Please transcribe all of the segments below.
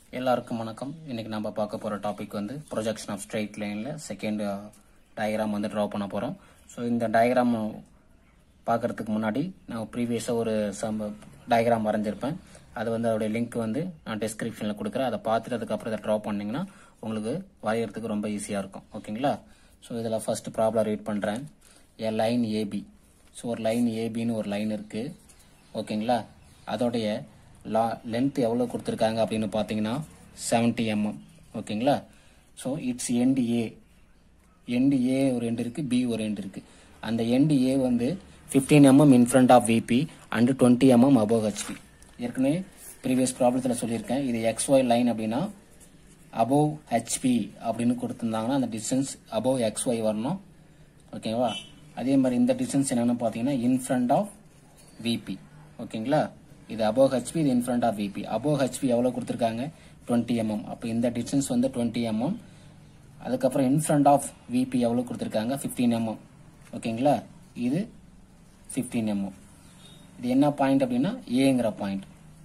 எல்லாருக்கும் வணக்கம் இன்னைக்கு நம்ம பார்க்க போகிற டாபிக் வந்து ப்ரொஜெக்ஷன் ஆஃப் ஸ்ட்ரெயிட் லைனில் செகண்ட் டயக்ராம் வந்து ட்ரா பண்ண போகிறோம் ஸோ இந்த டயக்ராம் பார்க்கறதுக்கு முன்னாடி நான் ப்ரீவியஸாக ஒரு சம் டயக்ராம் வரைஞ்சிருப்பேன் அது வந்து அதோடைய லிங்க் வந்து நான் டிஸ்கிரிப்ஷனில் கொடுக்குறேன் அதை பார்த்துட்டு அதுக்கப்புறம் இதை ட்ரா பண்ணிங்கன்னா உங்களுக்கு வரையறதுக்கு ரொம்ப ஈஸியாக இருக்கும் ஓகேங்களா ஸோ இதில் ஃபர்ஸ்ட் ப்ராப்ளம் ரீட் பண்ணுறேன் ஏ லைன் ஏபி ஸோ ஒரு லைன் ஏபின்னு ஒரு லைன் இருக்குது ஓகேங்களா அதோடைய லா லென்த் எவ்வளோ கொடுத்துருக்காங்க அப்படின்னு பார்த்தீங்கன்னா 70 mm ஓகேங்களா so it's end A end A ஒரு எண்டு இருக்குது பி ஒரு எண்டு இருக்குது அந்த எண்டு ஏ வந்து 15 mm in front of VP and twenty mm above HP ஏற்கனவே ப்ரீவியஸ் ப்ராப்ளத்தில் சொல்லியிருக்கேன் இது XY லைன் அப்படின்னா above ஹெச்பி அப்படின்னு கொடுத்துருந்தாங்கன்னா அந்த டிஸ்டன்ஸ் above XY வரணும் ஓகேவா அதே மாதிரி இந்த டிஸ்டன்ஸ் என்னன்னு பார்த்தீங்கன்னா இன் ஃப்ரண்ட் ஆஃப் விபி ஓகேங்களா இது அபோவ் ஹெச்பி இது in front of VP above HP எவ்வளோ கொடுத்துருக்காங்க டுவெண்ட்டி எம்எம் அப்போ இந்த டிஸ்டன்ஸ் வந்து டுவெண்ட்டி எம்எம் அதுக்கப்புறம் இன் ஃப்ரண்ட் ஆஃப் விபி எவ்வளோ கொடுத்துருக்காங்க ஃபிஃப்டீன் எம்எம் ஓகேங்களா இது ஃபிஃப்டீன் எம்எம் இது என்ன பாயிண்ட் அப்படின்னா ஏங்கிற பாயிண்ட்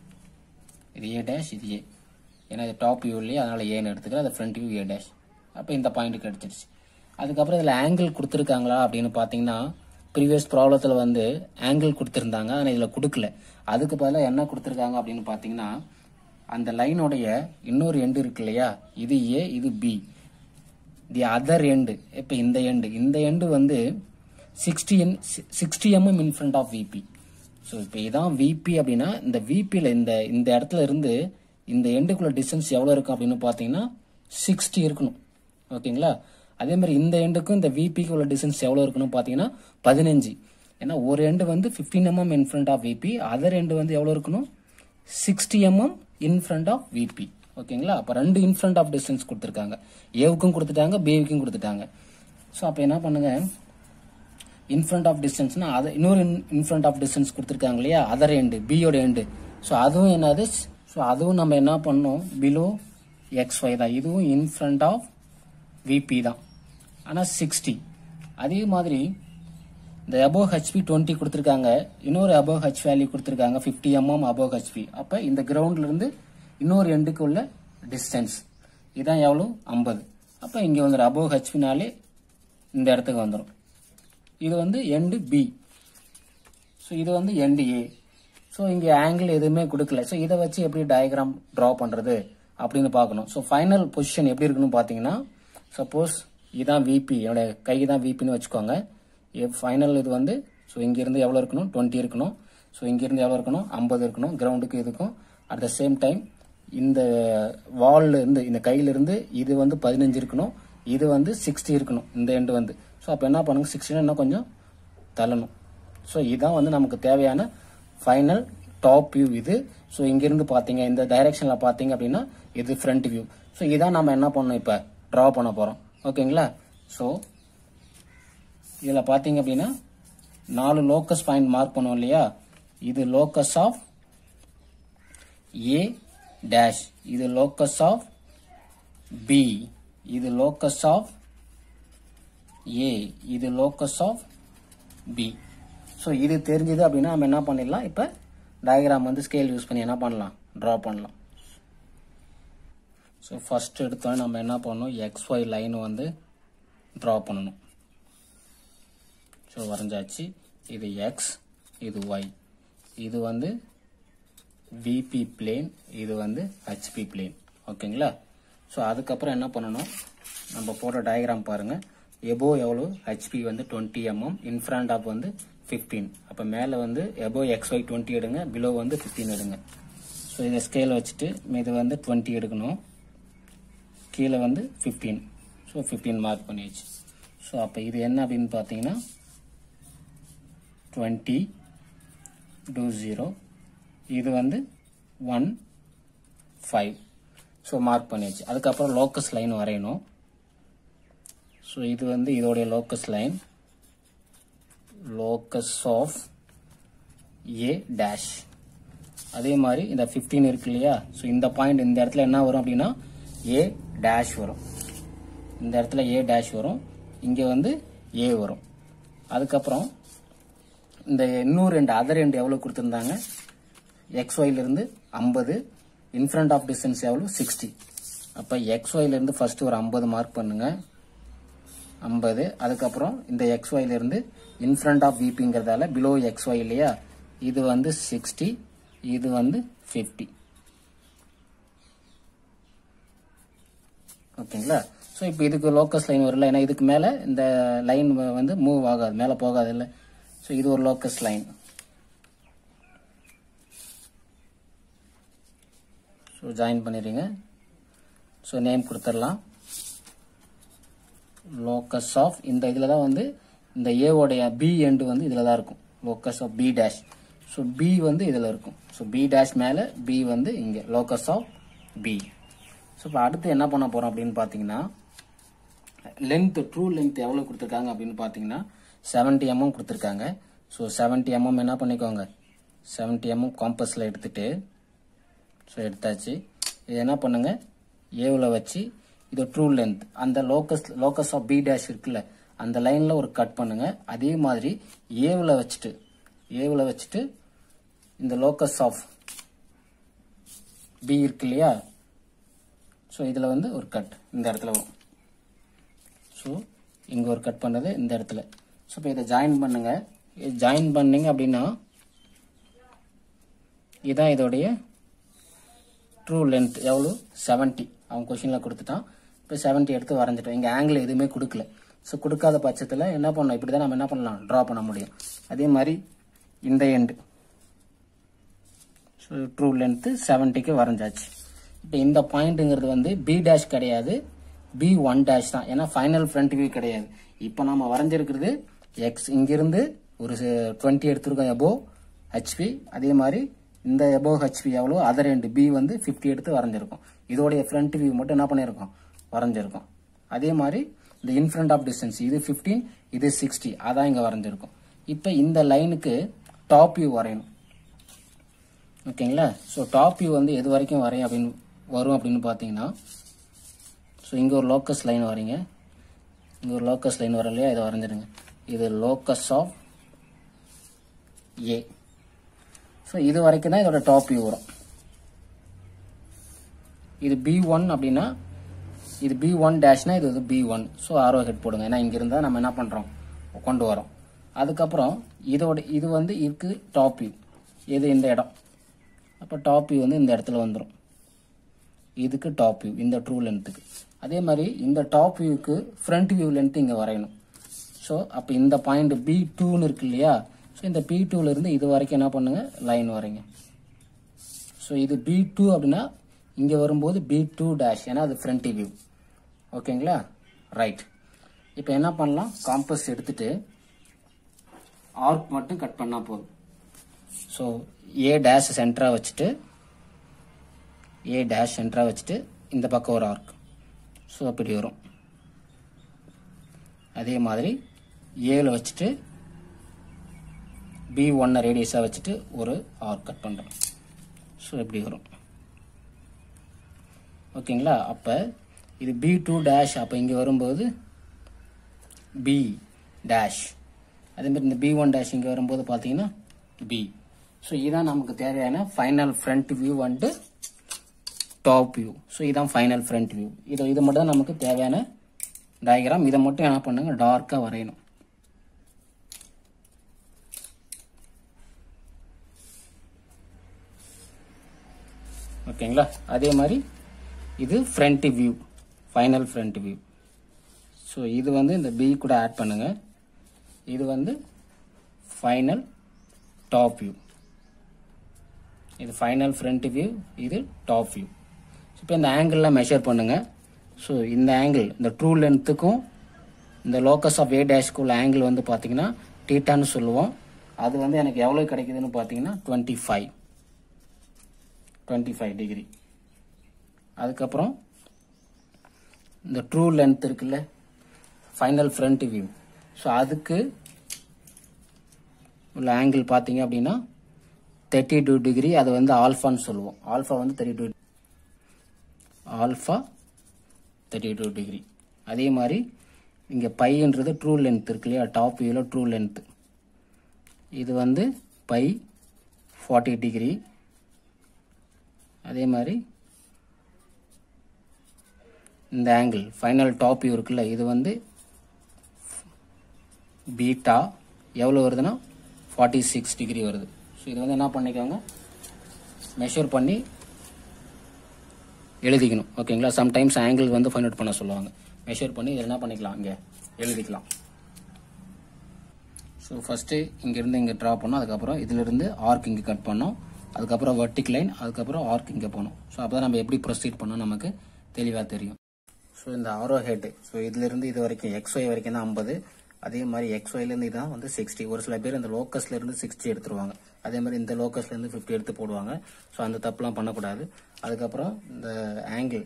இது ஏ டேஷ் இது ஏ ஏன்னா இது டாப் வியூ இல்லையா அதனால ஏன்னு எடுத்துக்கிறேன் அது ஃப்ரண்ட் வியூ ஏ டேஷ் அப்போ இந்த பாயிண்ட் கிடைச்சிருச்சு அதுக்கப்புறம் இதில் ஆங்கிள் கொடுத்துருக்காங்களா அப்படின்னு பார்த்தீங்கன்னா ப்ரீவியஸ் ப்ராப்ளத்தில் வந்து ஆங்கிள் கொடுத்துருந்தாங்க ஆனால் இதில் கொடுக்கல அதுக்கு பதிலாக என்ன கொடுத்துருக்காங்க அப்படின்னு பார்த்தீங்கன்னா அந்த லைனுடைய இன்னொரு எண்டு இருக்கு இல்லையா இது ஏ இது பி தி அதர் எண்டு இப்போ இந்த எண்டு இந்த எண்டு வந்து சிக்ஸ்டி என் sixty mm in front of VP so இப்போ இதான் விபி அப்படின்னா இந்த விபியில் இந்த இந்த இடத்துல இருந்து இந்த எண்டுக்குள்ள டிஸ்டன்ஸ் எவ்வளோ இருக்கும் அப்படின்னு பார்த்தீங்கன்னா சிக்ஸ்டி இருக்கணும் ஓகேங்களா அதே மாதிரி இந்த எண்டுக்கும் இந்த விபிக்கு உள்ள டிஸ்டன்ஸ் எவ்வளோ இருக்கணும் பார்த்தீங்கன்னா பதினஞ்சு ஏன்னா ஒரு எண்டு வந்து fifteen mm in front of VP other end வந்து எவ்வளோ இருக்கணும் sixty mm in front of VP ஓகேங்களா அப்போ ரெண்டு இன் ஃப்ரண்ட் ஆஃப் டிஸ்டன்ஸ் கொடுத்துருக்காங்க ஏவுக்கும் கொடுத்துட்டாங்க பிவுக்கும் கொடுத்துட்டாங்க ஸோ அப்போ என்ன பண்ணுங்க இன் ஃப்ரண்ட் ஆஃப் டிஸ்டன்ஸ்னா அது இன்னொரு இன் ஃப்ரண்ட் ஆஃப் டிஸ்டன்ஸ் கொடுத்துருக்காங்க இல்லையா அதர் எண்டு பியோட எண்டு ஸோ அதுவும் என்னது ஸோ அதுவும் நம்ம என்ன பண்ணோம் பிலோ எக்ஸ் ஃபைவ் தான் இதுவும் இன் ஃப்ரண்ட் ஆஃப் விபி தான் ஆனால் சிக்ஸ்டி அதே மாதிரி இந்த அபோவ் ஹெச்பி டுவெண்ட்டி கொடுத்துருக்காங்க இன்னொரு அபோவ் ஹெச் வேல்யூ கொடுத்துருக்காங்க ஃபிஃப்டி எம்எம் அபோவ் ஹெச்பி அப்போ இந்த கிரவுண்ட்லேருந்து இன்னொரு எண்டுக்கு உள்ள டிஸ்டன்ஸ் இதான் எவ்வளோ ஐம்பது அப்போ இங்கே வந்துடும் அபோவ் ஹெச்பினாலே இந்த இடத்துக்கு வந்துடும் இது வந்து எண்டு பி ஸோ இது வந்து எண்டு ஏ ஸோ இங்கே ஆங்கிள் எதுவுமே கொடுக்கல ஸோ இதை வச்சு எப்படி டயக்ராம் ட்ரா பண்ணுறது அப்படின்னு பார்க்கணும் ஸோ ஃபைனல் பொசிஷன் எப்படி இருக்குன்னு பார்த்தீங்கன்னா சப்போஸ் இதான் விபி என்னோட கை தான் விபின்னு வச்சுக்கோங்க ஃபைனல் இது வந்து ஸோ இங்கேருந்து எவ்வளோ இருக்கணும் டுவெண்ட்டி இருக்கணும் ஸோ இங்கேருந்து எவ்வளோ இருக்கணும் ஐம்பது இருக்கணும் கிரவுண்டுக்கு இதுக்கும் அட் த சேம் டைம் இந்த வால்ல இருந்து இந்த கையிலிருந்து இது வந்து பதினஞ்சு இருக்கணும் இது வந்து சிக்ஸ்டி இருக்கணும் இந்த எண்டு வந்து ஸோ அப்போ என்ன பண்ணுங்க சிக்ஸ்டினா இன்னும் கொஞ்சம் தள்ளணும் ஸோ இதுதான் வந்து நமக்கு தேவையான ஃபைனல் டாப் வியூ இது ஸோ இங்கிருந்து பார்த்தீங்க இந்த டைரக்ஷனில் பார்த்தீங்க அப்படின்னா இது ஃப்ரண்ட் வியூ ஸோ இதான் நம்ம என்ன பண்ணணும் இப்போ ட்ரா பண்ண போகிறோம் ஓகேங்களா ஸோ இதில் பார்த்தீங்க அப்படின்னா நாலு லோக்கஸ் பாயிண்ட் மார்க் பண்ணுவோம் இல்லையா இது லோக்கஸ் ஆஃப் ஏ டேஷ் இது லோக்கஸ் ஆஃப் பி இது லோக்கஸ் ஆஃப் ஏ இது லோக்கஸ் ஆஃப் பி ஸோ இது தெரிஞ்சது அப்படின்னா நம்ம என்ன பண்ணிடலாம் இப்போ டயக்ராம் வந்து ஸ்கேல் யூஸ் பண்ணி என்ன பண்ணலாம் ட்ரா பண்ணலாம் ஸோ ஃபஸ்ட் எடுத்தோன்னே நம்ம என்ன பண்ணணும் எக்ஸ் ஒய் லைன் வந்து ட்ரா பண்ணணும் ஸோ வரைஞ்சாச்சு இது எக்ஸ் இது ஒய் இது வந்து விபி பிளேன் இது வந்து ஹெச்பி பிளேன் ஓகேங்களா ஸோ அதுக்கப்புறம் என்ன பண்ணணும் நம்ம போட்ட டயக்ராம் பாருங்கள் எபோ எவ்வளோ ஹெச்பி வந்து டுவெண்ட்டி எம்எம் இன்ஃப்ரண்ட் ஆஃப் வந்து ஃபிஃப்டீன் அப்போ மேலே வந்து எபோ எக்ஸ் ஒய் டுவெண்ட்டி எடுங்க பிலோ வந்து ஃபிஃப்டீன் எடுங்க ஸோ இதை ஸ்கேல் வச்சுட்டு இது வந்து டுவெண்ட்டி எடுக்கணும் கீழே வந்து ஃபிஃப்டீன் ஸோ ஃபிஃப்டீன் மார்க் பண்ணியாச்சு ஸோ அப்போ இது என்ன அப்படின்னு பார்த்தீங்கன்னா டுவெண்ட்டி டூ ஜீரோ இது வந்து ஒன் ஃபைவ் ஸோ மார்க் பண்ணியாச்சு அதுக்கப்புறம் லோக்கஸ் லைன் வரையணும் ஸோ இது வந்து இதோடைய locus line locus of A dash அதே மாதிரி இந்த ஃபிஃப்டீன் இருக்கு இல்லையா ஸோ இந்த பாயிண்ட் இந்த இடத்துல என்ன வரும் அப்படின்னா ஏ டேஷ் வரும் இந்த இடத்துல ஏ டேஷ் வரும் இங்கே வந்து ஏ வரும் அதுக்கப்புறம் இந்த இன்னும் ரெண்டு அதர் ரெண்டு எவ்வளோ கொடுத்துருந்தாங்க எக்ஸ் ஒய்லேருந்து ஐம்பது இன்ஃப்ரண்ட் ஆஃப் டிஸ்டன்ஸ் எவ்வளோ சிக்ஸ்டி அப்போ எக்ஸ்ஒயிலேருந்து ஃபர்ஸ்ட் ஒரு ஐம்பது மார்க் பண்ணுங்க ஐம்பது அதுக்கப்புறம் இந்த எக்ஸ்ஒயிலேருந்து இன்ஃப்ரண்ட் ஆஃப் விபிங்கிறதால பிலோ எக்ஸ்ஒய் இல்லையா இது வந்து சிக்ஸ்டி இது வந்து ஃபிஃப்டி ஓகேங்களா ஸோ இப்போ இதுக்கு லோக்கஸ் லைன் வரல ஏன்னா இதுக்கு மேலே இந்த லைன் வந்து மூவ் ஆகாது மேலே போகாது இல்லை ஸோ இது ஒரு லோக்கஸ் லைன் ஸோ ஜாயின் பண்ணிடுறீங்க ஸோ நேம் கொடுத்துடலாம் லோக்கஸ் ஆஃப் இந்த இதில் தான் வந்து இந்த ஏவோடைய பி எண்டு வந்து இதில் தான் இருக்கும் locus of B dash so B வந்து இதில் இருக்கும் ஸோ பி டேஷ் மேலே பி வந்து இங்கே லோக்கஸ் ஆஃப் பி ஸோ இப்போ அடுத்து என்ன பண்ண போகிறோம் அப்படின்னு பார்த்தீங்கன்னா லென்த் ட்ரூ லென்த் எவ்வளோ கொடுத்துருக்காங்க அப்படின்னு பார்த்தீங்கன்னா செவன்ட்டி எம்எம் கொடுத்துருக்காங்க ஸோ செவன்ட்டி எம்எம் என்ன பண்ணிக்கோங்க செவன்ட்டி எம்எம் காம்பஸில் எடுத்துட்டு ஸோ எடுத்தாச்சு இது என்ன பண்ணுங்க ஏவில் வச்சு இது ட்ரூ லென்த் அந்த locus locus of B dash இருக்குல்ல அந்த லைனில் ஒரு கட் பண்ணுங்க அதே மாதிரி ஏவில் வச்சுட்டு ஏவில் வச்சுட்டு இந்த லோக்கஸ் ஆஃப் பி இருக்கு இல்லையா ஸோ இதில் வந்து ஒரு கட் இந்த இடத்துல வரும் ஸோ இங்கே ஒரு கட் பண்ணது இந்த இடத்துல ஸோ இப்போ இதை ஜாயின் பண்ணுங்க ஜாயின் பண்ணீங்க அப்படின்னா இதான் இதோடைய ட்ரூ லென்த் எவ்வளோ செவன்ட்டி அவன் கொஷினில் கொடுத்துட்டான் இப்போ செவன்ட்டி எடுத்து வரைஞ்சிட்டோம் இங்கே ஆங்கிள் எதுவுமே கொடுக்கல ஸோ கொடுக்காத பட்சத்தில் என்ன பண்ணோம் இப்படி தான் நம்ம என்ன பண்ணலாம் ட்ரா பண்ண முடியும் அதே மாதிரி இந்த எண்டு ஸோ ட்ரூ லென்த்து செவன்ட்டிக்கு வரைஞ்சாச்சு இப்போ இந்த பாயிண்ட்டுங்கிறது வந்து பி டேஷ் கிடையாது பி ஒன் டேஷ் தான் ஏன்னா ஃபைனல் ஃப்ரண்ட் வியூ கிடையாது இப்போ நம்ம வரைஞ்சிருக்கிறது எக்ஸ் இங்கிருந்து ஒரு டுவெண்ட்டி எடுத்துருக்கோம் எபோ ஹெச்பி அதே மாதிரி இந்த எபோ ஹெச்பி எவ்வளோ அதர் ரெண்டு பி வந்து ஃபிஃப்டி எடுத்து வரைஞ்சிருக்கோம் இதோடைய ஃப்ரண்ட் வியூ மட்டும் என்ன பண்ணியிருக்கோம் வரைஞ்சிருக்கோம் அதே மாதிரி இந்த இன்ஃப்ரண்ட் ஆஃப் டிஸ்டன்ஸ் இது ஃபிஃப்டீன் இது சிக்ஸ்டி அதான் இங்கே வரைஞ்சிருக்கோம் இப்போ இந்த லைனுக்கு டாப் வியூ வரையணும் ஓகேங்களா ஸோ டாப் வியூ வந்து எது வரைக்கும் வரையும் அப்படின்னு வரும் அப்படின்னு பார்த்தீங்கன்னா ஸோ இங்கே ஒரு லோக்கஸ் லைன் வரீங்க இங்கே ஒரு லோக்கஸ் லைன் வர இல்லையா இதை வரைஞ்சிடுங்க இது லோக்கஸ் ஆஃப் ஏ ஸோ இது வரைக்கும் தான் இதோட டாப் வியூ வரும் இது பி ஒன் அப்படின்னா இது பி ஒன் டேஷ்னா இது வந்து B one so arrow head போடுங்க ஏன்னா இங்க இருந்தால் நம்ம என்ன பண்ணுறோம் கொண்டு வரோம் அதுக்கப்புறம் இதோட இது வந்து இருக்கு டாப் வியூ இது இந்த இடம் அப்போ டாப் வியூ வந்து இந்த இடத்துல வந்துடும் இதுக்கு டாப் வியூ இந்த ட்ரூ லென்த்துக்கு அதே மாதிரி இந்த டாப் வியூக்கு ஃப்ரண்ட் வியூ லென்த் இங்கே வரையணும் ஸோ அப்போ இந்த பாயிண்ட் பி டூன்னு இருக்கு இல்லையா ஸோ இந்த பி இருந்து இது வரைக்கும் என்ன பண்ணுங்க லைன் வரைங்க ஸோ இது பி டூ அப்படின்னா இங்கே வரும்போது பி டூ டேஷ் ஏன்னா அது ஃப்ரண்ட் வியூ ஓகேங்களா ரைட் இப்போ என்ன பண்ணலாம் காம்பஸ் எடுத்துட்டு ஆர்க் மட்டும் கட் பண்ணால் போதும் ஸோ ஏ டேஷ் சென்டராக வச்சுட்டு ஏ டேஷ் சென்டராக வச்சுட்டு இந்த பக்கம் ஒரு ஆர்க் ஸோ அப்படி வரும் அதே மாதிரி ஏல வச்சுட்டு பி ஒன்னை ரேடியஸாக வச்சுட்டு ஒரு ஆர்க் கட் பண்ணுறோம் ஸோ இப்படி வரும் ஓகேங்களா அப்போ இது பி டூ டேஷ் அப்போ இங்கே வரும்போது பி டேஷ் அதே மாதிரி இந்த பி ஒன் டேஷ் இங்கே வரும்போது பார்த்தீங்கன்னா பி ஸோ இதுதான் நமக்கு தேவையான ஃபைனல் ஃப்ரண்ட் வியூ வந்துட்டு டாப் வியூ ஸோ இதுதான் ஃபைனல் ஃப்ரண்ட் வியூ இது இது மட்டும் தான் நமக்கு தேவையான டயக்ராம் இதை மட்டும் என்ன பண்ணுங்க டார்க்காக வரையணும் ஓகேங்களா அதே மாதிரி இது front view final front view so இது வந்து இந்த பி கூட ஆட் பண்ணுங்க இது வந்து ஃபைனல் டாப் வியூ இது ஃபைனல் ஃப்ரண்ட் வியூ இது டாப் வியூ இப்போ இந்த ஆங்கிள்லாம் மெஷர் பண்ணுங்க ஸோ இந்த ஆங்கிள் இந்த ட்ரூ லென்த்துக்கும் இந்த லோக்கஸ் ஆஃப் ஏ டேஷ்க்குள்ள ஆங்கிள் வந்து பார்த்தீங்கன்னா டீட்டான்னு சொல்லுவோம் அது வந்து எனக்கு எவ்வளோ கிடைக்குதுன்னு பார்த்தீங்கன்னா twenty five twenty five degree அதுக்கப்புறம் இந்த ட்ரூ லென்த் இருக்குல்ல ஃபைனல் ஃப்ரண்ட் வியூ ஸோ அதுக்கு உள்ள ஆங்கிள் பார்த்தீங்க அப்படின்னா தேர்ட்டி டூ டிகிரி அது வந்து ஆல்ஃபான்னு சொல்லுவோம் ஆல்ஃபா வந்து thirty two alpha thirty two degree அதே மாதிரி இங்கே பைன்றது ட்ரூ லென்த் இருக்கு இல்லையா டாப் வியூவில் ட்ரூ லென்த் இது வந்து பை ஃபார்ட்டி டிகிரி அதே மாதிரி இந்த ஆங்கிள் ஃபைனல் டாப் வியூ இருக்குல்ல இது வந்து பீட்டா எவ்வளோ வருதுன்னா ஃபார்ட்டி சிக்ஸ் டிகிரி வருது ஸோ இது வந்து என்ன பண்ணிக்கோங்க மெஷர் பண்ணி எழுதிக்கணும் ஓகேங்களா சம்டைம்ஸ் ஆங்கிள் வந்து ஃபைண்ட் அவுட் பண்ண சொல்லுவாங்க மெஷர் பண்ணி இதில் என்ன பண்ணிக்கலாம் இங்கே எழுதிக்கலாம் ஸோ ஃபஸ்ட்டு இங்கேருந்து இங்கே ட்ரா பண்ணோம் அதுக்கப்புறம் இதிலிருந்து ஆர்க் இங்கே கட் பண்ணோம் அதுக்கப்புறம் வெர்டிக் லைன் அதுக்கப்புறம் ஆர்க் இங்கே போகணும் ஸோ அப்போ தான் நம்ம எப்படி ப்ரொசீட் பண்ணோம் நமக்கு தெளிவாக தெரியும் ஸோ இந்த ஆரோ ஹெட் ஸோ இதிலிருந்து இது வரைக்கும் எக்ஸ்ஒய் வரைக்கும் தான் ஐம்பது அதே மாதிரி எக்ஸ்ஒய்லேருந்து இதான் வந்து சிக்ஸ்டி ஒரு சில பேர் இந்த லோக்கஸ்ல இருந்து சிக்ஸ்டி எடுத்துருவாங்க அதே மாதிரி இந்த லோக்கஸ்ல இருந்து ஃபிஃப்டி எடுத்து போடுவாங்க ஸோ அந்த தப்புலாம் பண்ணக்கூடாது அதுக்கப்புறம் இந்த ஆங்கிள்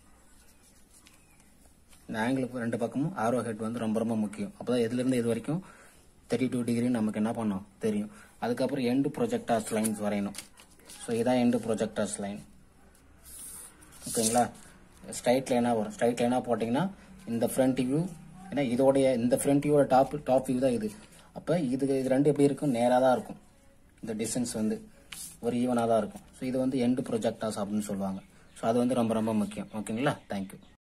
இந்த ஆங்கிளுக்கு ரெண்டு பக்கமும் ஆரோ ஹெட் வந்து ரொம்ப ரொம்ப முக்கியம் அப்போ தான் எதுலேருந்து இது வரைக்கும் தேர்ட்டி டூ டிகிரி நமக்கு என்ன பண்ணோம் தெரியும் அதுக்கப்புறம் எண்டு ப்ரொஜெக்டார்ஸ் லைன்ஸ் வரையணும் ஸோ இதான் எண்டு ப்ரொஜெக்டார்ஸ் லைன் ஓகேங்களா ஸ்ட்ரைட் லைனாக வரும் ஸ்ட்ரைட் லைனாக போட்டிங்கன்னா இந்த ஃப்ரண்ட் வியூ ஏன்னா இதோடைய இந்த ஃப்ரண்ட் வியூவோட டாப் டாப் வியூ தான் இது அப்போ இது இது ரெண்டு எப்படி இருக்கும் நேராக தான் இருக்கும் இந்த டிஸ்டன்ஸ் வந்து ஒரு ஈவனாக தான் இருக்கும் ஸோ இது வந்து எண்டு ப்ரொஜெக்டாஸ் அப்படின்னு சொல்லுவாங்க ஸோ அது வந்து ரொம்ப ரொம்ப முக்கியம் ஓகேங்களா தேங்க்யூ